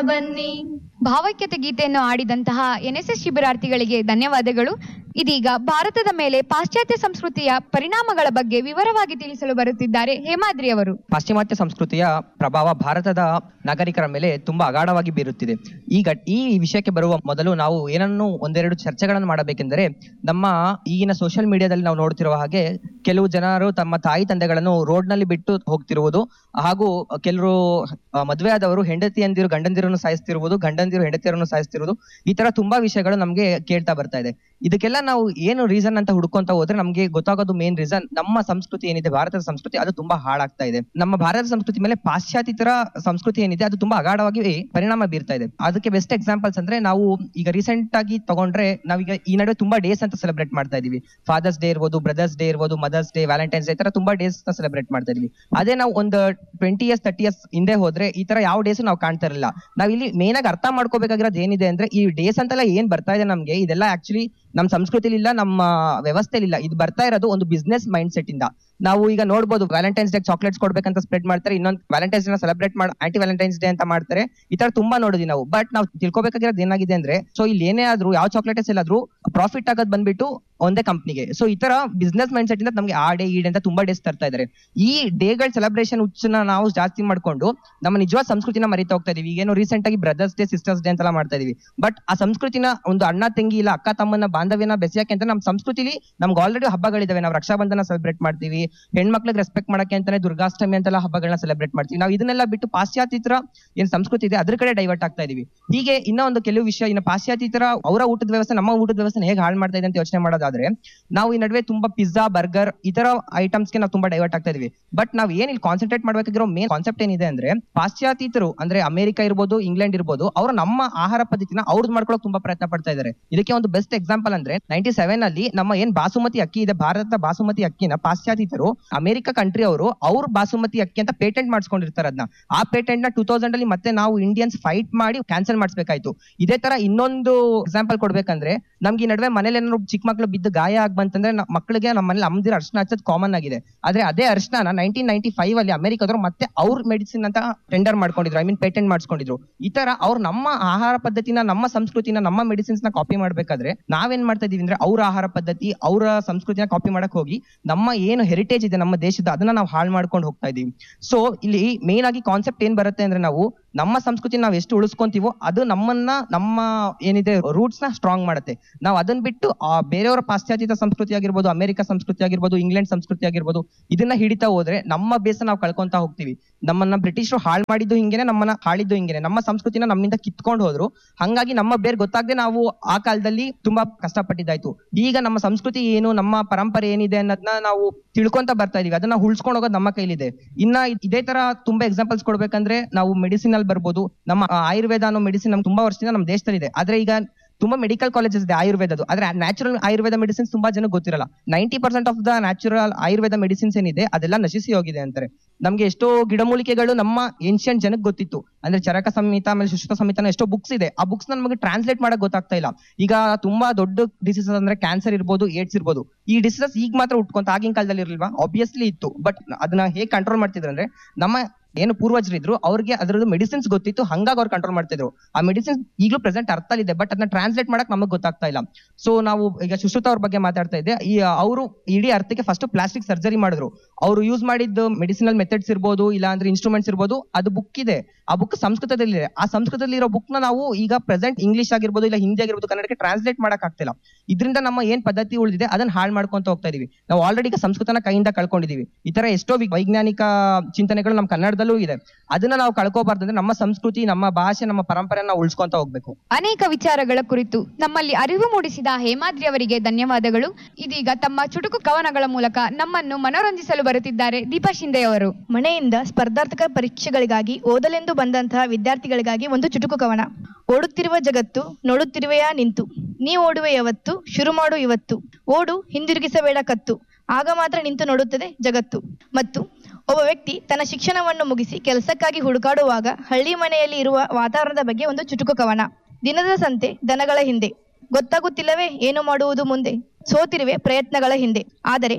ಬನ್ನಿ ಭಾವೈಕ್ಯತೆ ಗೀತೆಯನ್ನು ಆಡಿದಂತಹ ಎನ್ಎಸ್ಎಸ್ ಶಿಬಿರಾರ್ಥಿಗಳಿಗೆ ಧನ್ಯವಾದಗಳು ಇದೀಗ ಭಾರತದ ಮೇಲೆ ಪಾಶ್ಚಾತ್ಯ ಸಂಸ್ಕೃತಿಯ ಪರಿಣಾಮಗಳ ಬಗ್ಗೆ ವಿವರವಾಗಿ ತಿಳಿಸಲು ಬರುತ್ತಿದ್ದಾರೆ ಹೇಮಾದ್ರಿ ಅವರು ಪಾಶ್ಚಿಮಾತ್ಯ ಸಂಸ್ಕೃತಿಯ ಪ್ರಭಾವ ಭಾರತದ ನಾಗರಿಕರ ಮೇಲೆ ತುಂಬಾ ಅಗಾಢವಾಗಿ ಬೀರುತ್ತಿದೆ ಈಗ ಈ ವಿಷಯಕ್ಕೆ ಬರುವ ಮೊದಲು ನಾವು ಏನನ್ನು ಒಂದೆರಡು ಚರ್ಚೆಗಳನ್ನು ಮಾಡಬೇಕೆಂದರೆ ನಮ್ಮ ಈಗಿನ ಸೋಷಿಯಲ್ ಮೀಡಿಯಾದಲ್ಲಿ ನಾವು ನೋಡ್ತಿರುವ ಹಾಗೆ ಕೆಲವು ಜನರು ತಮ್ಮ ತಾಯಿ ತಂದೆಗಳನ್ನು ರೋಡ್ ನಲ್ಲಿ ಬಿಟ್ಟು ಹೋಗ್ತಿರುವುದು ಹಾಗೂ ಕೆಲವರು ಮದುವೆ ಆದವರು ಹೆಂಡತಿಯಂದಿರು ಗಂಡಂದಿರನ್ನು ಸಾಯಿಸ್ತಿರುವುದು ಗಂಡಂದಿರು ಹೆಂಡತಿಯರನ್ನು ಸಾಯಿಸ್ತಿರುವುದು ಈ ತರ ತುಂಬಾ ವಿಷಯಗಳು ನಮ್ಗೆ ಕೇಳ್ತಾ ಬರ್ತಾ ಇದೆ ಇದಕ್ಕೆಲ್ಲ ನಾವು ಏನು ರೀಸನ್ ಅಂತ ಹುಡ್ಕೊಂತ ಹೋದ್ರೆ ನಮ್ಗೆ ಗೊತ್ತಾಗೋದು ಮೇನ್ ರೀಸನ್ ನಮ್ಮ ಸಂಸ್ಕೃತಿ ಏನಿದೆ ಭಾರತದ ಸಂಸ್ಕೃತಿ ಅದು ತುಂಬಾ ಹಾಳಾಗ್ತಾ ಇದೆ ನಮ್ಮ ಭಾರತದ ಸಂಸ್ಕೃತಿ ಮೇಲೆ ಪಾಶ್ಚಾತ್ಯತರ ಸಂಸ್ಕೃತಿ ಏನಿದೆ ಅದು ತುಂಬಾ ಅಗಾಢವಾಗಿ ಪರಿಣಾಮ ಬೀರ್ತಾ ಇದೆ ಅದಕ್ಕೆ ಬೆಸ್ಟ್ ಎಕ್ಸಾಂಪಲ್ಸ್ ಅಂದ್ರೆ ನಾವು ಈಗ ರೀಸೆಂಟ್ ಆಗಿ ತಗೊಂಡ್ರೆ ನಾವೀಗ ಈ ನಡುವೆ ತುಂಬಾ ಡೇಸ್ ಅಂತ ಸೆಲೆಬ್ರೇಟ್ ಮಾಡ್ತಾ ಇದೀವಿ ಫಾದರ್ಸ್ ಡೇ ಇರ್ಬೋದು ಬ್ರದರ್ಸ್ ಡೇ ಇರ್ಬೋದು ಮದರ್ಸ್ ಡೇ ವ್ಯಾಲೆಂಟೈನ್ಸ್ ಡೇ ಈ ತರ ತುಂಬಾ ಡೇಸ್ ಸೆಲೆಬ್ರೇಟ್ ಮಾಡ್ತಾ ಇದೀವಿ ಅದೇ ನಾವು ಒಂದು ಟ್ವೆಂಟಿ ಇಯರ್ಸ್ ತರ್ಟಿ ಇಯರ್ಸ್ ಹಿಂದೆ ಹೋದ್ರೆ ಈ ತರ ಯಾವ ಡೇಸ್ ನಾವು ಕಾಣ್ತಾ ಇರಲಿಲ್ಲ ನಾವ್ ಇಲ್ಲಿ ಮೇನ್ ಆಗಿ ಅರ್ಥ ಮಾಡ್ಕೋಬೇಕಾಗಿರೋದು ಏನಿದೆ ಅಂದ್ರೆ ಈ ಡೇಸ್ ಅಂತೆಲ್ಲ ಏನ್ ಬರ್ತಾ ಇದೆ ನಮ್ಗೆ ಇದೆಲ್ಲ ಆಕ್ಚುಲಿ ನಮ್ ಸಂಸ್ಕೃತಿಲಿ ಇಲ್ಲ ನಮ್ಮ ವ್ಯವಸ್ಥೆಲಿ ಇಲ್ಲ ಇದು ಬರ್ತಾ ಇರೋದು ಒಂದು ಬಿಸ್ನೆಸ್ ಮೈಂಡ್ ಸೆಟ್ ಇಂದ ನಾವು ಈಗ ನೋಡ್ಬೋದು ವ್ಯಾಲೆಂಟೈನ್ಸ್ ಡೇ ಚಾಕ್ಲೇಟ್ಸ್ ಕೊಡ್ಬೇಕಂತ ಸ್ಪ್ರೆಡ್ ಮಾಡ್ತಾರೆ ಇನ್ನೊಂದು ವ್ಯಾಲೆಂಟೈನ್ಸ್ ಡೇ ಸೆಲೆಬ್ರೇಟ್ ಮಾಡಿ ಆಂಟಿ ವ್ಯಾಲೆಂಟೈನ್ಸ್ ಡೇ ಅಂತ ಮಾಡ್ತಾರೆ ಈ ತರ ತುಂಬಾ ನೋಡಿದ್ವಿ ನಾವು ಬಟ್ ನಾವು ತಿಳ್ಕೊಬೇಕಾಗಿರೋದು ಏನಾಗಿದೆ ಅಂದ್ರೆ ಸೊ ಇಲ್ಲಿ ಏನೇ ಆದ್ರೂ ಯಾವ ಚಾಕ್ಲೇಟ್ಸ್ ಎಲ್ಲಾದ್ರೂ ಪ್ರಾಫಿಟ್ ಆಗೋದ್ ಬಂದ್ಬಿಟ್ಟು ಒಂದೇ ಕಂಪ್ನಿಗೆ ಸೊ ಈ ತರ ಬಿಸ್ನೆಸ್ ಮೈಂಡ್ ಸೆಟ್ ಇಂದ ನಮ್ಗೆ ಆ ಡೇ ಈ ಡೇ ಅಂತ ತುಂಬಾ ಡೇಸ್ ತರ್ತಾ ಇದಾರೆ ಈ ಡೇಗಳ ಸೆಲೆಬ್ರೇಷನ್ ಹುಚ್ಚನ್ನ ನಾವು ಜಾಸ್ತಿ ಮಾಡ್ಕೊಂಡು ನಮ್ಮ ನಿಜವಾದ ಸಂಸ್ಕೃತಿನ ಮರಿತಾ ಹೋಗ್ತಾ ಇದೀವಿ ಈಗೇನೋ ರೀಸೆಂಟ್ ಆಗಿ ಬ್ರದರ್ಸ್ ಡೇ ಸಿಸ್ಟರ್ಸ್ ಡೇ ಅಂತೆಲ್ಲ ಮಾಡ್ತಾ ಇದೀವಿ ಬಟ್ ಆ ಸಂಸ್ಕೃತಿನ ಒಂದು ಅಣ್ಣ ತಂಗಿ ಇಲ್ಲ ಅಕ್ಕ ತಮ್ಮನ ಬಾಂಧವ್ಯನ ಬೆಸೆಯಕ್ಕೆ ಅಂತ ನಮ್ಮ ಸಂಸ್ಕೃತಿಲಿ ನಮ್ಗೆ ಆಲ್ರೆಡಿ ಹಬ್ಬಗಳಿದಾವೆ ನಾವು ರಕ್ಷಾಬಂಧನ ಸೆಲೆಬ್ರೇಟ್ ಮಾಡ್ತೀವಿ ಹೆಣ್ಮಕ್ಳಿಗೆ ರೆಸ್ಪೆಕ್ಟ್ ಮಾಡಕ್ಕೆ ಅಂತಾನೆ ದುರ್ಗಾಷ್ಟಮಿ ಅಂತೆಲ್ಲ ಹಬ್ಬಗಳನ್ನ ಸೆಲೆಬ್ರೇಟ್ ಮಾಡ್ತೀವಿ ನಾವು ಇದನ್ನೆಲ್ಲ ಬಿಟ್ಟು ಪಾಶ್ಚಾತ್ಯತರ ಏನ್ ಸಂಸ್ಕೃತಿ ಇದೆ ಅದ್ರ ಕಡೆ ಡೈವರ್ಟ್ ಆಗ್ತಾ ಇದೀವಿ ಹೀಗೆ ಇನ್ನೂ ಒಂದು ಕೆಲವು ವಿಷಯ ಇನ್ನು ಪಾಶ್ಚಾತ್ಯತರ ಅವರ ಊಟದ ವ್ಯವಸ್ಥೆ ನಮ್ಮ ಊಟದ ವ್ಯವಸ್ಥೆ ಹೇಗೆ ಹಾಳು ಮಾಡ್ತಾ ಇದೆ ಅಂತ ಯೋಚನೆ ಮಾಡೋದಾದ್ರೆ ನಾವು ಈ ನಡುವೆ ತುಂಬಾ ಪಿಜ್ಜಾ ಬರ್ಗರ್ ಈ ತರ ಐಟಮ್ಸ್ಗೆ ನಾವು ತುಂಬಾ ಡೈವರ್ಟ್ ಆಗ್ತಾ ಇದೀವಿ ಬಟ್ ನಾವ್ ಏನ್ ಇಲ್ಲಿ ಕಾನ್ಸಂಟ್ರೇಟ್ ಮಾಡ್ಬೇಕಾಗಿರೋ ಮೇನ್ ಕಾನ್ಸೆಪ್ಟ್ ಏನಿದೆ ಅಂದ್ರೆ ಪಾಶ್ಚಾತ್ಯರು ಅಂದ್ರೆ ಅಮೆರಿಕ ಇರ್ಬೋದು ಇಂಗ್ಲೆಂಡ್ ಇರ್ಬೋದು ಅವರು ನಮ್ಮ ಆಹಾರ ಪದ್ಧತಿನ ಅವ್ರದ್ದು ಮಾಡ್ಕೊಳಕ್ ತುಂಬಾ ಪ್ರಯತ್ನ ಪಡ್ತಾ ಇದ್ದಾರೆ ಇದಕ್ಕೆ ಒಂದು ಬೆಸ್ಟ್ ಎಕ್ಸಾಂಪಲ್ ಅಂದ್ರೆ ನೈನ್ಟಿ ಸೆವೆನ್ ಅಲ್ಲಿ ನಮ್ಮ ಏನ್ ಬಾಸುಮತಿ ಅಕ್ಕಿ ಇದೆ ಭಾರತದ ಬಾಸುಮತಿ ಅಕ್ಕಿನ ಪಾಶ್ಚಾತ್ಯರು ಅಮೆರಿಕ ಕಂಟ್ರಿ ಅವರು ಅವ್ರ ಬಾಸುಮತಿ ಅಕ್ಕಿ ಅಂತ ಪೇಟೆಂಟ್ ಮಾಡಿಸ್ಕೊಂಡಿರ್ತಾರೆ ಅದನ್ನ ಆ ಪೇಟೆಂಟ್ ನ ಟೂ ತೌಸಂಡ್ ಅಲ್ಲಿ ಮತ್ತೆ ನಾವು ಇಂಡಿಯನ್ಸ್ ಫೈಟ್ ಮಾಡಿ ಕ್ಯಾನ್ಸಲ್ ಮಾಡಿಸ್ಬೇಕಾಯ್ತು ಇದೇ ತರ ಇನ್ನೊಂದು ಎಕ್ಸಾಂಪಲ್ ಕೊಡ್ಬೇಕಂದ್ರೆ ನಮ್ಗೆ ಈ ನಡುವೆ ಮನೇಲಿ ಏನಾದ್ರು ಚಿಕ್ಕ ಮಕ್ಳು ಬಿದ್ದು ಗಾಯ ಆಗ್ ಬಂತಂದ್ರೆ ನ- ಮಕ್ಕಳಿಗೆ ನಮ್ಮ ಮನೇಲಿ ಅಮ್ದಿರ ಅರ್ಶನ ಹಚ್ಚೋದು ಕಾಮನ್ ಆಗಿದೆ ಆದ್ರೆ ಅದೇ ಅರ್ಶನ ನೈನ್ಟೀನ್ ನೈನ್ಟಿ ಫೈವ್ ಅಲ್ಲಿ ಅಮೆರಿಕದವರು ಮತ್ತೆ ಅವ್ರ ಮೆಡಿಸಿನ್ ಅಂತ ಟೆಂಡರ್ ಮಾಡ್ಕೊಂಡಿದ್ರು ಐ ಮೀನ್ ಪೇಟೆಂಟ್ ಮಾಡಿಸ್ಕೊಂಡಿದ್ರು ಈ ತರ ಅವ್ರು ನಮ್ಮ ಆಹಾರ ಪದ್ಧತಿನ ನಮ್ಮ ಸಂಸ್ಕೃತಿನ ನಮ್ಮ ಮೆಡಿಸಿನ್ಸ್ ನ ಕಾಪಿ ಮಾಡ್ಬೇಕಾದ್ರೆ ನಾವೇನ್ ಮಾಡ್ತಾ ಇದೀವಿ ಅಂದ್ರೆ ಅವ್ರ ಆಹಾರ ಪದ್ಧತಿ ಅವರ ಸಂಸ್ಕೃತಿನ ಕಾಪಿ ಮಾಡಕ್ ಹೋಗಿ ನಮ್ಮ ಏನು ಹೆರಿಟೇಜ್ ಇದೆ ನಮ್ಮ ದೇಶದ ಅದನ್ನ ನಾವು ಹಾಳು ಮಾಡ್ಕೊಂಡು ಹೋಗ್ತಾ ಇದೀವಿ ಸೊ ಇಲ್ಲಿ ಮೇನ್ ಆಗಿ ಕಾನ್ಸೆಪ್ಟ್ ಏನ್ ಬರುತ್ತೆ ಅಂದ್ರೆ ನಾವು ನಮ್ಮ ಸಂಸ್ಕೃತಿ ನಾವು ಎಷ್ಟು ಉಳಿಸ್ಕೊಂತೀವೋ ಅದು ನಮ್ಮನ್ನ ನಮ್ಮ ಏನಿದೆ ರೂಟ್ಸ್ ನ ಸ್ಟ್ರಾಂಗ್ ಮಾಡುತ್ತೆ ನಾವು ಅದನ್ನ ಬಿಟ್ಟು ಆ ಬೇರೆಯವರ ಪಾಶ್ಚಾತ್ಯ ಸಂಸ್ಕೃತಿ ಆಗಿರ್ಬೋದು ಅಮೆರಿಕ ಸಂಸ್ಕೃತಿ ಆಗಿರ್ಬೋದು ಇಂಗ್ಲೆಂಡ್ ಸಂಸ್ಕೃತಿ ಆಗಿರ್ಬೋದು ಇದನ್ನ ಹಿಡಿತಾ ಹೋದ್ರೆ ನಮ್ಮ ಬೇಸ ನಾವು ಕಳ್ಕೊಂತ ಹೋಗ್ತೀವಿ ನಮ್ಮನ್ನ ಬ್ರಿಟಿಷರು ಹಾಳು ಮಾಡಿದ್ದು ಹಿಂಗೇನೆ ನಮ್ಮನ್ನ ಹಾಳಿದ್ದು ಹಿಂಗೇನೆ ನಮ್ಮ ಸಂಸ್ಕೃತಿನ ನಮ್ಮಿಂದ ಕಿತ್ಕೊಂಡು ಹೋದ್ರು ಹಂಗಾಗಿ ನಮ್ಮ ಬೇರೆ ಗೊತ್ತಾಗದೆ ನಾವು ಆ ಕಾಲದಲ್ಲಿ ತುಂಬಾ ಕಷ್ಟಪಟ್ಟಿದ್ದಾಯ್ತು ಈಗ ನಮ್ಮ ಸಂಸ್ಕೃತಿ ಏನು ನಮ್ಮ ಪರಂಪರೆ ಏನಿದೆ ಅನ್ನೋದನ್ನ ನಾವು ತಿಳ್ಕೊಂತ ಬರ್ತಾ ಇದೀವಿ ಅದನ್ನ ಉಳ್ಸ್ಕೊಂಡು ಹೋಗೋದು ನಮ್ಮ ಕೈಲಿದೆ ಇನ್ನ ಇದ್- ಇದೇ ತರ ತುಂಬಾ ಎಕ್ಸಾಂಪಲ್ಸ್ ಕೊಡ್ಬೇಕಂದ್ರೆ ನಾವು ಮೆಡಿಸಿನ್ ಅಲ್ಲಿ ಬರ್ಬೋದು ನಮ್ಮ ಆ, ಆಯುರ್ವೇದ ಅನ್ನೋ ಮೆಡಿಸಿನ್ ನಮ್ಗೆ ತುಂಬಾ ವರ್ಷದಿಂದ ನಮ್ಮ ದೇಶದಲ್ಲಿ ಇದೆ ಆದ್ರೆ ಈಗ ತುಂಬಾ ಮೆಡಿಕಲ್ ಕಾಲೇಜಸ್ ಇದೆ ಆಯುರ್ವೇದದ್ದು ಆದ್ರೆ ನ್ಯಾಚುರಲ್ ಆಯುರ್ವೇದ ಮೆಡಿಸಿನ್ಸ್ ತುಂಬಾ ಜನ ಗೊತ್ತಿರಲ್ಲ ninety percent of the natural Ayurveda medicines ಏನಿದೆ ಅದೆಲ್ಲ ನಶಿಸಿ ಹೋಗಿದೆ ಅಂತಾರೆ ನಮ್ಗೆ ಎಷ್ಟೋ ಗಿಡಮೂಲಿಕೆಗಳು ನಮ್ಮ ಏನ್ಷಿಯಂಟ್ ಜನಕ್ಕೆ ಗೊತ್ತಿತ್ತು ಅಂದ್ರೆ ಚರಕ ಸಂಹಿತ ಆಮೇಲೆ ಸುಶ್ರುತ ಸಂಹಿತ ಎಷ್ಟೋ ಬುಕ್ಸ್ ಇದೆ ಆ ಬುಕ್ಸ್ ನಮಗೆ ಟ್ರಾನ್ಸ್ಲೇಟ್ ಮಾಡಕ್ ಗೊತ್ತಾಗ್ತಾ ಇಲ್ಲ ಈಗ ತುಂಬಾ ದೊಡ್ಡ ಡಿಸೀಸಸ್ ಅಂದ್ರೆ ಕ್ಯಾನ್ಸರ್ ಇರ್ಬೋದು ಏಡ್ಸ್ ಇರ್ಬೋದು ಈ ಡಿಸೀಸಸ್ ಈಗ ಮಾತ್ರ ಉಟ್ಕೊಂತ ಆಗಿನ ಕಾಲದಲ್ಲಿ ಇರಲಿಲ್ವಾ ಆಬ್ವಿಯಸ್ಲಿ ಇತ್ತು ಬಟ್ ಅದನ್ನ ಹೇಗೆ ಕಂಟ್ರೋಲ್ ಮಾಡ್ತಿದ್ರು ಅಂದ್ರೆ ನಮ್ಮ ಏನು ಪೂರ್ವಜರಿದ್ರು ಅವ್ರಿಗೆ ಅದರದ್ದು ಮೆಡಿಸಿನ್ಸ್ ಗೊತ್ತಿತ್ತು ಹಂಗಾಗಿ ಅವ್ರು ಕಂಟ್ರೋಲ್ ಮಾಡ್ತಿದ್ರು ಆ ಮೆಡಿಸಿನ್ಸ್ ಈಗಲೂ ಪ್ರೆಸೆಂಟ್ ಅರ್ಥ ಇದೆ ಬಟ್ ಅದನ್ನ ಟ್ರಾನ್ಸ್ಲೇಟ್ ಮಾಡಕ್ ನಮಗೆ ಗೊತ್ತಾಗ್ತಾ ಇಲ್ಲ ಸೊ ನಾವು ಈಗ ಸುಶ್ರುತ ಅವ್ರ ಬಗ್ಗೆ ಮಾತಾಡ್ತಾ ಇದ್ದೆ ಈ ಅವರು ಇಡೀ ಅರ್ಥಕ್ಕೆ ಫಸ್ಟ್ ಪ್ಲಾಸ್ಟಿಕ್ ಸರ್ಜರಿ ಮಾಡಿದ್ರು ಅವರು ಯೂಸ್ ಮಾಡಿದ್ದು ಮೆಡಿಸಿನಲ್ ಮೆಥಡ್ಸ್ ಇರ್ಬೋದು ಇಲ್ಲ ಅಂದ್ರೆ ಇನ್ಸ್ಟ್ರೂಮೆಂಟ್ಸ್ ಇರ್ಬೋದು ಅದು ಬುಕ್ ಇದೆ ಆ ಬುಕ್ ಸಂಸ್ಕೃತದಲ್ಲಿ ಇದೆ ಆ ಸಂಸ್ಕೃತದಲ್ಲಿ ಇರೋ ಬುಕ್ ನ ನಾವು ಈಗ ಪ್ರೆಸೆಂಟ್ ಇಂಗ್ಲಿಷ್ ಆಗಿರ್ಬೋದು ಇಲ್ಲ ಹಿಂದಿ ಆಗಿರ್ಬೋದು ಕನ್ನಡಕ್ಕೆ ಟ್ರಾನ್ಸ್ಲೇಟ್ ಮಾಡಕ್ ಆಗ್ತಿಲ್ಲ ಇದರಿಂದ ನಮ್ಮ ಏನ್ ಪದ್ಧತಿ ಉಳಿದಿದೆ ಅದನ್ನ ಹಾಳು ಮಾಡ್ಕೊಂತ ಹೋಗ್ತಾ ಇದೀವಿ ನಾವು ಆಲ್ರೆಡಿ ಈಗ ಸಂಸ್ಕೃತನ ಕೈಯಿಂದ ಕಳ್ಕೊಂಡಿದೀವಿ ಈ ತರ ಎಷ್ಟೋ ವಿ- ವೈಜ್ಞಾನಿಕ ಚಿಂತನೆಗಳು ನಮ್ಮ ಕನ್ನಡದಲ್ಲೂ ಇದೆ ಅದನ್ನ ನಾವು ಕಳ್ಕೋಬಾರ್ದು ಅಂದ್ರೆ ನಮ್ಮ ಸಂಸ್ಕೃತಿ ನಮ್ಮ ಭಾಷೆ ನಮ್ಮ ಪರಂಪರೆನ ಉಳಿಸ್ಕೊಂತ ಹೋಗ್ಬೇಕು ಅನೇಕ ವಿಚಾರಗಳ ಕುರಿತು ನಮ್ಮಲ್ಲಿ ಅರಿವು ಮೂಡಿಸಿದ ಹೇಮಾದ್ರಿ ಅವರಿಗೆ ಧನ್ಯವಾದಗಳು ಇದೀಗ ತಮ್ಮ ಚುಟುಕು ಕವನಗಳ ಮೂಲಕ ನಮ್ಮನ್ನು ಮನೋರಂಜಿಸಲು ಬರುತ್ತಿದ್ದಾರೆ ದೀಪಾ ಶಿಂದೆ ಅವರು ಮನೆಯಿಂದ ಸ್ಪರ್ಧಾತ್ಮಕ ಪರೀಕ್ಷೆಗಳಿಗಾಗಿ ಓದಲೆಂದು ಬಂದಂತಹ ವಿದ್ಯಾರ್ಥಿಗಳಿಗಾಗಿ ಒಂದು ಚುಟುಕು ಕವನ ಓಡುತ್ತಿರುವ ಜಗತ್ತು ನೋಡುತ್ತಿರುವೆಯಾ ನಿಂತು ನೀ ಓಡುವೆ ಯಾವತ್ತು ಶುರು ಮಾಡು ಇವತ್ತು ಓಡು ಹಿಂದಿರುಗಿಸಬೇಡ ಕತ್ತು ಆಗ ಮಾತ್ರ ನಿಂತು ನೋಡುತ್ತದೆ ಜಗತ್ತು ಮತ್ತು ಒಬ್ಬ ವ್ಯಕ್ತಿ ತನ್ನ ಶಿಕ್ಷಣವನ್ನು ಮುಗಿಸಿ ಕೆಲಸಕ್ಕಾಗಿ ಹುಡುಕಾಡುವಾಗ ಹಳ್ಳಿ ಮನೆಯಲ್ಲಿ ಇರುವ ವಾತಾವರಣದ ಬಗ್ಗೆ ಒಂದು ಚುಟುಕು ಕವನ ದಿನದ ಸಂತೆ ದನಗಳ ಹಿಂದೆ ಗೊತ್ತಾಗುತ್ತಿಲ್ಲವೇ ಏನು ಮಾಡುವುದು ಮುಂದೆ ಸೋತಿರುವೆ ಪ್ರಯತ್ನಗಳ ಹಿಂದೆ ಆದರೆ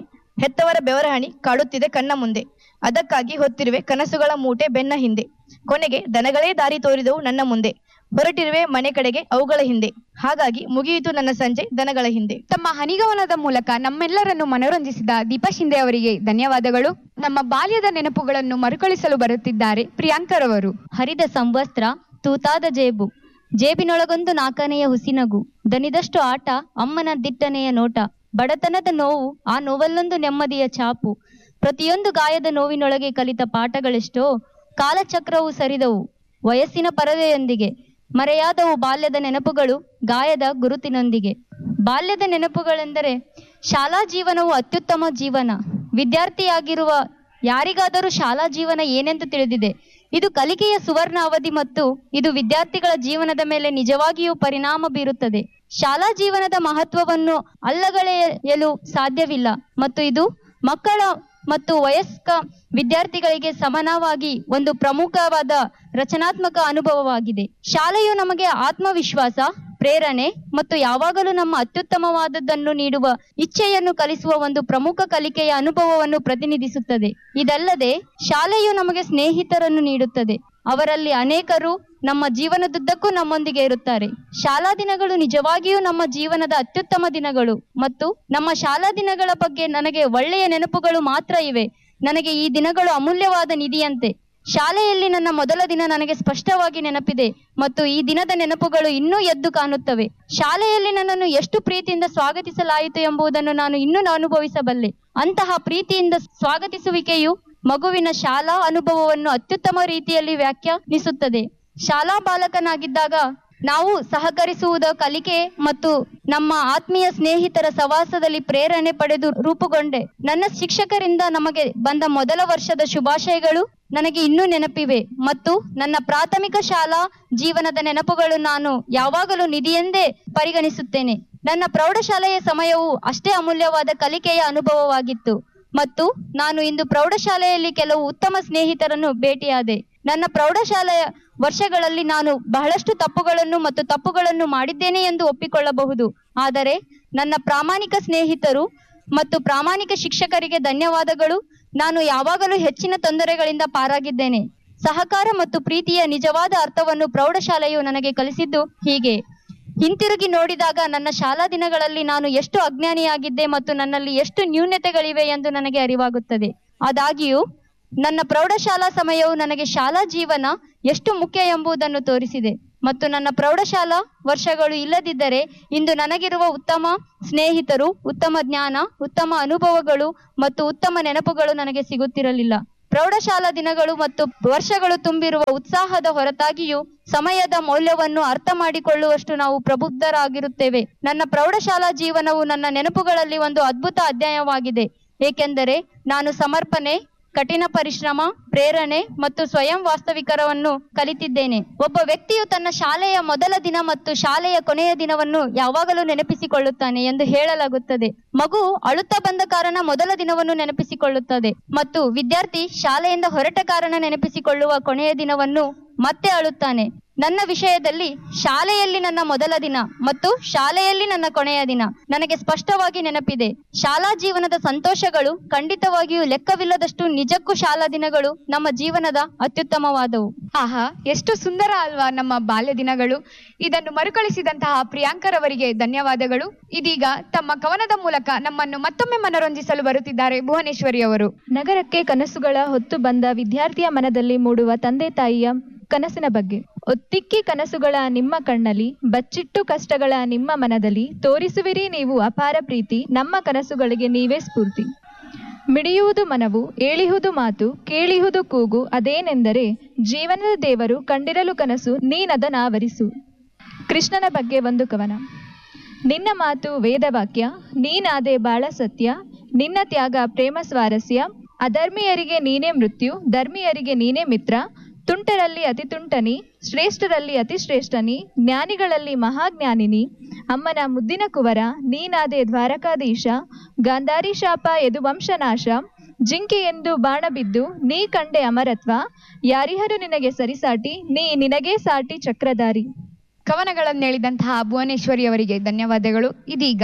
ಹೆತ್ತವರ ಬೆವರಹಣಿ ಕಾಡುತ್ತಿದೆ ಕಣ್ಣ ಮುಂದೆ ಅದಕ್ಕಾಗಿ ಹೊತ್ತಿರುವೆ ಕನಸುಗಳ ಮೂಟೆ ಬೆನ್ನ ಹಿಂದೆ ಕೊನೆಗೆ ದನಗಳೇ ದಾರಿ ತೋರಿದವು ನನ್ನ ಮುಂದೆ ಹೊರಟಿರುವೆ ಮನೆ ಕಡೆಗೆ ಅವುಗಳ ಹಿಂದೆ ಹಾಗಾಗಿ ಮುಗಿಯಿತು ನನ್ನ ಸಂಜೆ ದನಗಳ ಹಿಂದೆ ತಮ್ಮ ಹನಿಗವನದ ಮೂಲಕ ನಮ್ಮೆಲ್ಲರನ್ನು ಮನೋರಂಜಿಸಿದ ದೀಪಾ ಶಿಂದೆ ಅವರಿಗೆ ಧನ್ಯವಾದಗಳು ನಮ್ಮ ಬಾಲ್ಯದ ನೆನಪುಗಳನ್ನು ಮರುಕಳಿಸಲು ಬರುತ್ತಿದ್ದಾರೆ ಪ್ರಿಯಾಂಕರವರು ಹರಿದ ಸಂವಸ್ತ್ರ ತೂತಾದ ಜೇಬು ಜೇಬಿನೊಳಗೊಂದು ನಾಲ್ಕನೆಯ ಹುಸಿನಗು ದನಿದಷ್ಟು ಆಟ ಅಮ್ಮನ ದಿಟ್ಟನೆಯ ನೋಟ ಬಡತನದ ನೋವು ಆ ನೋವಲ್ಲೊಂದು ನೆಮ್ಮದಿಯ ಛಾಪು ಪ್ರತಿಯೊಂದು ಗಾಯದ ನೋವಿನೊಳಗೆ ಕಲಿತ ಪಾಠಗಳೆಷ್ಟೋ ಕಾಲಚಕ್ರವು ಸರಿದವು ವಯಸ್ಸಿನ ಪರದೆಯೊಂದಿಗೆ ಮರೆಯಾದವು ಬಾಲ್ಯದ ನೆನಪುಗಳು ಗಾಯದ ಗುರುತಿನೊಂದಿಗೆ ಬಾಲ್ಯದ ನೆನಪುಗಳೆಂದರೆ ಶಾಲಾ ಜೀವನವು ಅತ್ಯುತ್ತಮ ಜೀವನ ವಿದ್ಯಾರ್ಥಿಯಾಗಿರುವ ಯಾರಿಗಾದರೂ ಶಾಲಾ ಜೀವನ ಏನೆಂದು ತಿಳಿದಿದೆ ಇದು ಕಲಿಕೆಯ ಸುವರ್ಣ ಅವಧಿ ಮತ್ತು ಇದು ವಿದ್ಯಾರ್ಥಿಗಳ ಜೀವನದ ಮೇಲೆ ನಿಜವಾಗಿಯೂ ಪರಿಣಾಮ ಬೀರುತ್ತದೆ ಶಾಲಾ ಜೀವನದ ಮಹತ್ವವನ್ನು ಅಲ್ಲಗಳೆಯಲು ಸಾಧ್ಯವಿಲ್ಲ ಮತ್ತು ಇದು ಮಕ್ಕಳ ಮತ್ತು ವಯಸ್ಕ ವಿದ್ಯಾರ್ಥಿಗಳಿಗೆ ಸಮಾನವಾಗಿ ಒಂದು ಪ್ರಮುಖವಾದ ರಚನಾತ್ಮಕ ಅನುಭವವಾಗಿದೆ ಶಾಲೆಯು ನಮಗೆ ಆತ್ಮವಿಶ್ವಾಸ ಪ್ರೇರಣೆ ಮತ್ತು ಯಾವಾಗಲೂ ನಮ್ಮ ಅತ್ಯುತ್ತಮವಾದದ್ದನ್ನು ನೀಡುವ ಇಚ್ಛೆಯನ್ನು ಕಲಿಸುವ ಒಂದು ಪ್ರಮುಖ ಕಲಿಕೆಯ ಅನುಭವವನ್ನು ಪ್ರತಿನಿಧಿಸುತ್ತದೆ ಇದಲ್ಲದೆ ಶಾಲೆಯು ನಮಗೆ ಸ್ನೇಹಿತರನ್ನು ನೀಡುತ್ತದೆ ಅವರಲ್ಲಿ ಅನೇಕರು ನಮ್ಮ ಜೀವನದುದ್ದಕ್ಕೂ ನಮ್ಮೊಂದಿಗೆ ಇರುತ್ತಾರೆ ಶಾಲಾ ದಿನಗಳು ನಿಜವಾಗಿಯೂ ನಮ್ಮ ಜೀವನದ ಅತ್ಯುತ್ತಮ ದಿನಗಳು ಮತ್ತು ನಮ್ಮ ಶಾಲಾ ದಿನಗಳ ಬಗ್ಗೆ ನನಗೆ ಒಳ್ಳೆಯ ನೆನಪುಗಳು ಮಾತ್ರ ಇವೆ ನನಗೆ ಈ ದಿನಗಳು ಅಮೂಲ್ಯವಾದ ನಿಧಿಯಂತೆ ಶಾಲೆಯಲ್ಲಿ ನನ್ನ ಮೊದಲ ದಿನ ನನಗೆ ಸ್ಪಷ್ಟವಾಗಿ ನೆನಪಿದೆ ಮತ್ತು ಈ ದಿನದ ನೆನಪುಗಳು ಇನ್ನೂ ಎದ್ದು ಕಾಣುತ್ತವೆ ಶಾಲೆಯಲ್ಲಿ ನನ್ನನ್ನು ಎಷ್ಟು ಪ್ರೀತಿಯಿಂದ ಸ್ವಾಗತಿಸಲಾಯಿತು ಎಂಬುದನ್ನು ನಾನು ಇನ್ನೂ ಅನುಭವಿಸಬಲ್ಲೆ ಅಂತಹ ಪ್ರೀತಿಯಿಂದ ಸ್ವಾಗತಿಸುವಿಕೆಯು ಮಗುವಿನ ಶಾಲಾ ಅನುಭವವನ್ನು ಅತ್ಯುತ್ತಮ ರೀತಿಯಲ್ಲಿ ವ್ಯಾಖ್ಯಾನಿಸುತ್ತದೆ ಶಾಲಾ ಬಾಲಕನಾಗಿದ್ದಾಗ ನಾವು ಸಹಕರಿಸುವುದ ಕಲಿಕೆ ಮತ್ತು ನಮ್ಮ ಆತ್ಮೀಯ ಸ್ನೇಹಿತರ ಸವಾಸದಲ್ಲಿ ಪ್ರೇರಣೆ ಪಡೆದು ರೂಪುಗೊಂಡೆ ನನ್ನ ಶಿಕ್ಷಕರಿಂದ ನಮಗೆ ಬಂದ ಮೊದಲ ವರ್ಷದ ಶುಭಾಶಯಗಳು ನನಗೆ ಇನ್ನೂ ನೆನಪಿವೆ ಮತ್ತು ನನ್ನ ಪ್ರಾಥಮಿಕ ಶಾಲಾ ಜೀವನದ ನೆನಪುಗಳು ನಾನು ಯಾವಾಗಲೂ ನಿಧಿಯೆಂದೇ ಪರಿಗಣಿಸುತ್ತೇನೆ ನನ್ನ ಪ್ರೌಢಶಾಲೆಯ ಸಮಯವು ಅಷ್ಟೇ ಅಮೂಲ್ಯವಾದ ಕಲಿಕೆಯ ಅನುಭವವಾಗಿತ್ತು ಮತ್ತು ನಾನು ಇಂದು ಪ್ರೌಢಶಾಲೆಯಲ್ಲಿ ಕೆಲವು ಉತ್ತಮ ಸ್ನೇಹಿತರನ್ನು ಭೇಟಿಯಾದೆ ನನ್ನ ಪ್ರೌಢಶಾಲೆಯ ವರ್ಷಗಳಲ್ಲಿ ನಾನು ಬಹಳಷ್ಟು ತಪ್ಪುಗಳನ್ನು ಮತ್ತು ತಪ್ಪುಗಳನ್ನು ಮಾಡಿದ್ದೇನೆ ಎಂದು ಒಪ್ಪಿಕೊಳ್ಳಬಹುದು ಆದರೆ ನನ್ನ ಪ್ರಾಮಾಣಿಕ ಸ್ನೇಹಿತರು ಮತ್ತು ಪ್ರಾಮಾಣಿಕ ಶಿಕ್ಷಕರಿಗೆ ಧನ್ಯವಾದಗಳು ನಾನು ಯಾವಾಗಲೂ ಹೆಚ್ಚಿನ ತೊಂದರೆಗಳಿಂದ ಪಾರಾಗಿದ್ದೇನೆ ಸಹಕಾರ ಮತ್ತು ಪ್ರೀತಿಯ ನಿಜವಾದ ಅರ್ಥವನ್ನು ಪ್ರೌಢಶಾಲೆಯು ನನಗೆ ಕಲಿಸಿದ್ದು ಹೀಗೆ ಹಿಂತಿರುಗಿ ನೋಡಿದಾಗ ನನ್ನ ಶಾಲಾ ದಿನಗಳಲ್ಲಿ ನಾನು ಎಷ್ಟು ಅಜ್ಞಾನಿಯಾಗಿದ್ದೆ ಮತ್ತು ನನ್ನಲ್ಲಿ ಎಷ್ಟು ನ್ಯೂನತೆಗಳಿವೆ ಎಂದು ನನಗೆ ಅರಿವಾಗುತ್ತದೆ ಆದಾಗ್ಯೂ ನನ್ನ ಪ್ರೌಢಶಾಲಾ ಸಮಯವು ನನಗೆ ಶಾಲಾ ಜೀವನ ಎಷ್ಟು ಮುಖ್ಯ ಎಂಬುದನ್ನು ತೋರಿಸಿದೆ ಮತ್ತು ನನ್ನ ಪ್ರೌಢಶಾಲಾ ವರ್ಷಗಳು ಇಲ್ಲದಿದ್ದರೆ ಇಂದು ನನಗಿರುವ ಉತ್ತಮ ಸ್ನೇಹಿತರು ಉತ್ತಮ ಜ್ಞಾನ ಉತ್ತಮ ಅನುಭವಗಳು ಮತ್ತು ಉತ್ತಮ ನೆನಪುಗಳು ನನಗೆ ಸಿಗುತ್ತಿರಲಿಲ್ಲ ಪ್ರೌಢಶಾಲಾ ದಿನಗಳು ಮತ್ತು ವರ್ಷಗಳು ತುಂಬಿರುವ ಉತ್ಸಾಹದ ಹೊರತಾಗಿಯೂ ಸಮಯದ ಮೌಲ್ಯವನ್ನು ಅರ್ಥ ಮಾಡಿಕೊಳ್ಳುವಷ್ಟು ನಾವು ಪ್ರಬುದ್ಧರಾಗಿರುತ್ತೇವೆ ನನ್ನ ಪ್ರೌಢಶಾಲಾ ಜೀವನವು ನನ್ನ ನೆನಪುಗಳಲ್ಲಿ ಒಂದು ಅದ್ಭುತ ಅಧ್ಯಾಯವಾಗಿದೆ ಏಕೆಂದರೆ ನಾನು ಸಮರ್ಪಣೆ ಕಠಿಣ ಪರಿಶ್ರಮ ಪ್ರೇರಣೆ ಮತ್ತು ಸ್ವಯಂ ವಾಸ್ತವಿಕರವನ್ನು ಕಲಿತಿದ್ದೇನೆ ಒಬ್ಬ ವ್ಯಕ್ತಿಯು ತನ್ನ ಶಾಲೆಯ ಮೊದಲ ದಿನ ಮತ್ತು ಶಾಲೆಯ ಕೊನೆಯ ದಿನವನ್ನು ಯಾವಾಗಲೂ ನೆನಪಿಸಿಕೊಳ್ಳುತ್ತಾನೆ ಎಂದು ಹೇಳಲಾಗುತ್ತದೆ ಮಗು ಅಳುತ್ತಾ ಬಂದ ಕಾರಣ ಮೊದಲ ದಿನವನ್ನು ನೆನಪಿಸಿಕೊಳ್ಳುತ್ತದೆ ಮತ್ತು ವಿದ್ಯಾರ್ಥಿ ಶಾಲೆಯಿಂದ ಹೊರಟ ಕಾರಣ ನೆನಪಿಸಿಕೊಳ್ಳುವ ಕೊನೆಯ ದಿನವನ್ನು ಮತ್ತೆ ಅಳುತ್ತಾನೆ ನನ್ನ ವಿಷಯದಲ್ಲಿ ಶಾಲೆಯಲ್ಲಿ ನನ್ನ ಮೊದಲ ದಿನ ಮತ್ತು ಶಾಲೆಯಲ್ಲಿ ನನ್ನ ಕೊನೆಯ ದಿನ ನನಗೆ ಸ್ಪಷ್ಟವಾಗಿ ನೆನಪಿದೆ ಶಾಲಾ ಜೀವನದ ಸಂತೋಷಗಳು ಖಂಡಿತವಾಗಿಯೂ ಲೆಕ್ಕವಿಲ್ಲದಷ್ಟು ನಿಜಕ್ಕೂ ಶಾಲಾ ದಿನಗಳು ನಮ್ಮ ಜೀವನದ ಅತ್ಯುತ್ತಮವಾದವು ಆಹಾ ಎಷ್ಟು ಸುಂದರ ಅಲ್ವಾ ನಮ್ಮ ಬಾಲ್ಯ ದಿನಗಳು ಇದನ್ನು ಮರುಕಳಿಸಿದಂತಹ ಪ್ರಿಯಾಂಕರವರಿಗೆ ಧನ್ಯವಾದಗಳು ಇದೀಗ ತಮ್ಮ ಕವನದ ಮೂಲಕ ನಮ್ಮನ್ನು ಮತ್ತೊಮ್ಮೆ ಮನರಂಜಿಸಲು ಬರುತ್ತಿದ್ದಾರೆ ಭುವನೇಶ್ವರಿ ಅವರು ನಗರಕ್ಕೆ ಕನಸುಗಳ ಹೊತ್ತು ಬಂದ ವಿದ್ಯಾರ್ಥಿಯ ಮನದಲ್ಲಿ ಮೂಡುವ ತಂದೆ ತಾಯಿಯ ಕನಸಿನ ಬಗ್ಗೆ ಒತ್ತಿಕ್ಕಿ ಕನಸುಗಳ ನಿಮ್ಮ ಕಣ್ಣಲ್ಲಿ ಬಚ್ಚಿಟ್ಟು ಕಷ್ಟಗಳ ನಿಮ್ಮ ಮನದಲ್ಲಿ ತೋರಿಸುವಿರಿ ನೀವು ಅಪಾರ ಪ್ರೀತಿ ನಮ್ಮ ಕನಸುಗಳಿಗೆ ನೀವೇ ಸ್ಫೂರ್ತಿ ಮಿಡಿಯುವುದು ಮನವು ಏಳಿಹುದು ಮಾತು ಕೇಳಿಹುದು ಕೂಗು ಅದೇನೆಂದರೆ ಜೀವನದ ದೇವರು ಕಂಡಿರಲು ಕನಸು ನೀನದನಾವರಿಸು ಕೃಷ್ಣನ ಬಗ್ಗೆ ಒಂದು ಕವನ ನಿನ್ನ ಮಾತು ವೇದವಾಕ್ಯ ನೀನಾದೆ ಬಾಳ ಸತ್ಯ ನಿನ್ನ ತ್ಯಾಗ ಪ್ರೇಮ ಸ್ವಾರಸ್ಯ ಅಧರ್ಮೀಯರಿಗೆ ನೀನೇ ಮೃತ್ಯು ಧರ್ಮೀಯರಿಗೆ ನೀನೇ ಮಿತ್ರ ತುಂಟರಲ್ಲಿ ಅತಿ ತುಂಟನಿ ಶ್ರೇಷ್ಠರಲ್ಲಿ ಅತಿ ಶ್ರೇಷ್ಠನಿ ಜ್ಞಾನಿಗಳಲ್ಲಿ ಮಹಾಜ್ಞಾನಿನಿ ಅಮ್ಮನ ಮುದ್ದಿನ ಕುವರ ನೀನಾದೆ ದ್ವಾರಕಾಧೀಶ ಗಾಂಧಾರಿ ಶಾಪ ಯದುವಂಶನಾಶ ಜಿಂಕೆ ಎಂದು ಬಾಣ ಬಿದ್ದು ನೀ ಕಂಡೆ ಅಮರತ್ವ ಯಾರಿಹರು ನಿನಗೆ ಸರಿಸಾಟಿ ನೀ ನಿನಗೇ ಸಾಟಿ ಚಕ್ರಧಾರಿ ಕವನಗಳನ್ನು ಹೇಳಿದಂತಹ ಭುವನೇಶ್ವರಿ ಅವರಿಗೆ ಧನ್ಯವಾದಗಳು ಇದೀಗ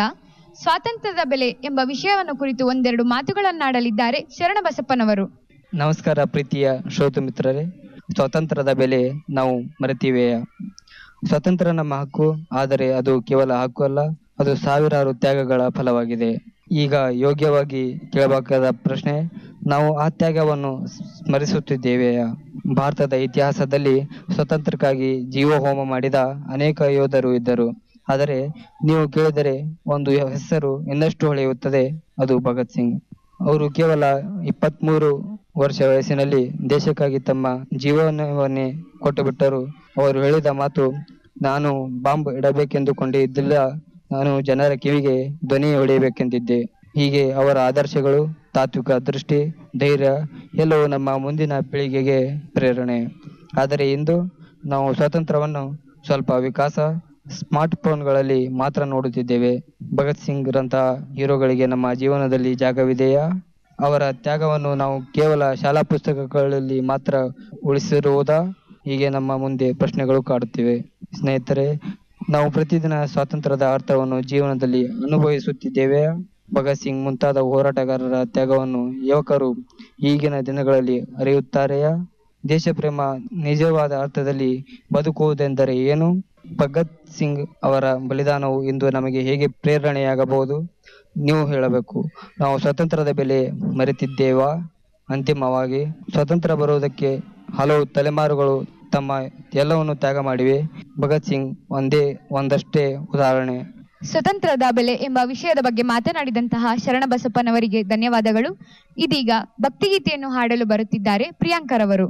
ಸ್ವಾತಂತ್ರ್ಯದ ಬೆಲೆ ಎಂಬ ವಿಷಯವನ್ನು ಕುರಿತು ಒಂದೆರಡು ಮಾತುಗಳನ್ನಾಡಲಿದ್ದಾರೆ ಶರಣಬಸಪ್ಪನವರು ನಮಸ್ಕಾರ ಪ್ರೀತಿಯ ಶ್ರೋತ ಮಿತ್ರರೇ ಸ್ವಾತಂತ್ರ್ಯದ ಬೆಲೆ ನಾವು ಮರೆತಿವೆಯ ಸ್ವಾತಂತ್ರ್ಯ ನಮ್ಮ ಹಕ್ಕು ಆದರೆ ಅದು ಕೇವಲ ಹಕ್ಕು ಅಲ್ಲ ಅದು ಸಾವಿರಾರು ತ್ಯಾಗಗಳ ಫಲವಾಗಿದೆ ಈಗ ಯೋಗ್ಯವಾಗಿ ಕೇಳಬೇಕಾದ ಪ್ರಶ್ನೆ ನಾವು ಆ ತ್ಯಾಗವನ್ನು ಸ್ಮರಿಸುತ್ತಿದ್ದೇವೆಯಾ ಭಾರತದ ಇತಿಹಾಸದಲ್ಲಿ ಸ್ವತಂತ್ರಕ್ಕಾಗಿ ಜೀವಹೋಮ ಮಾಡಿದ ಅನೇಕ ಯೋಧರು ಇದ್ದರು ಆದರೆ ನೀವು ಕೇಳಿದರೆ ಒಂದು ಹೆಸರು ಇನ್ನಷ್ಟು ಹೊಳೆಯುತ್ತದೆ ಅದು ಭಗತ್ ಸಿಂಗ್ ಅವರು ಕೇವಲ ಇಪ್ಪತ್ಮೂರು ವರ್ಷ ವಯಸ್ಸಿನಲ್ಲಿ ದೇಶಕ್ಕಾಗಿ ತಮ್ಮ ಜೀವನವನ್ನೇ ಕೊಟ್ಟು ಬಿಟ್ಟರು ಅವರು ಹೇಳಿದ ಮಾತು ನಾನು ಬಾಂಬ್ ಇಡಬೇಕೆಂದುಕೊಂಡಿದ್ದಿಲ್ಲ ನಾನು ಜನರ ಕಿವಿಗೆ ಧ್ವನಿ ಹೊಡೆಯಬೇಕೆಂದಿದ್ದೆ ಹೀಗೆ ಅವರ ಆದರ್ಶಗಳು ತಾತ್ವಿಕ ದೃಷ್ಟಿ ಧೈರ್ಯ ಎಲ್ಲವೂ ನಮ್ಮ ಮುಂದಿನ ಪೀಳಿಗೆಗೆ ಪ್ರೇರಣೆ ಆದರೆ ಇಂದು ನಾವು ಸ್ವಾತಂತ್ರ್ಯವನ್ನು ಸ್ವಲ್ಪ ವಿಕಾಸ ಸ್ಮಾರ್ಟ್ ಫೋನ್ಗಳಲ್ಲಿ ಮಾತ್ರ ನೋಡುತ್ತಿದ್ದೇವೆ ಭಗತ್ ಸಿಂಗ್ ರಂತಹ ಹೀರೋಗಳಿಗೆ ನಮ್ಮ ಜೀವನದಲ್ಲಿ ಜಾಗವಿದೆಯಾ ಅವರ ತ್ಯಾಗವನ್ನು ನಾವು ಕೇವಲ ಶಾಲಾ ಪುಸ್ತಕಗಳಲ್ಲಿ ಮಾತ್ರ ಉಳಿಸಿರುವುದಾ ಹೀಗೆ ನಮ್ಮ ಮುಂದೆ ಪ್ರಶ್ನೆಗಳು ಕಾಡುತ್ತಿವೆ ಸ್ನೇಹಿತರೆ ನಾವು ಪ್ರತಿದಿನ ಸ್ವಾತಂತ್ರ್ಯದ ಅರ್ಥವನ್ನು ಜೀವನದಲ್ಲಿ ಅನುಭವಿಸುತ್ತಿದ್ದೇವೆ ಭಗತ್ ಸಿಂಗ್ ಮುಂತಾದ ಹೋರಾಟಗಾರರ ತ್ಯಾಗವನ್ನು ಯುವಕರು ಈಗಿನ ದಿನಗಳಲ್ಲಿ ಅರಿಯುತ್ತಾರೆಯಾ ದೇಶ ಪ್ರೇಮ ನಿಜವಾದ ಅರ್ಥದಲ್ಲಿ ಬದುಕುವುದೆಂದರೆ ಏನು ಭಗತ್ ಸಿಂಗ್ ಅವರ ಬಲಿದಾನವು ಇಂದು ನಮಗೆ ಹೇಗೆ ಪ್ರೇರಣೆಯಾಗಬಹುದು ನೀವು ಹೇಳಬೇಕು ನಾವು ಸ್ವಾತಂತ್ರ್ಯದ ಬೆಲೆ ಮರೆತಿದ್ದೇವಾ ಅಂತಿಮವಾಗಿ ಸ್ವಾತಂತ್ರ್ಯ ಬರುವುದಕ್ಕೆ ಹಲವು ತಲೆಮಾರುಗಳು ತಮ್ಮ ಎಲ್ಲವನ್ನು ತ್ಯಾಗ ಮಾಡಿವೆ ಭಗತ್ ಸಿಂಗ್ ಒಂದೇ ಒಂದಷ್ಟೇ ಉದಾಹರಣೆ ಸ್ವತಂತ್ರದ ಬೆಲೆ ಎಂಬ ವಿಷಯದ ಬಗ್ಗೆ ಮಾತನಾಡಿದಂತಹ ಶರಣಬಸಪ್ಪನವರಿಗೆ ಧನ್ಯವಾದಗಳು ಇದೀಗ ಭಕ್ತಿಗೀತೆಯನ್ನು ಹಾಡಲು ಬರುತ್ತಿದ್ದಾರೆ ಪ್ರಿಯಾಂಕರವರು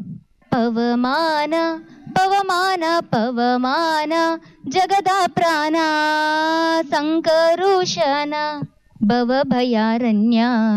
ಪವಮಾನ ಪವಮಾನ ಪವಮಾನ ಜಗದ ಪ್ರಾಣ ಸಂಕರುಷನ ಭವ ಭಯಾರಣ್ಯ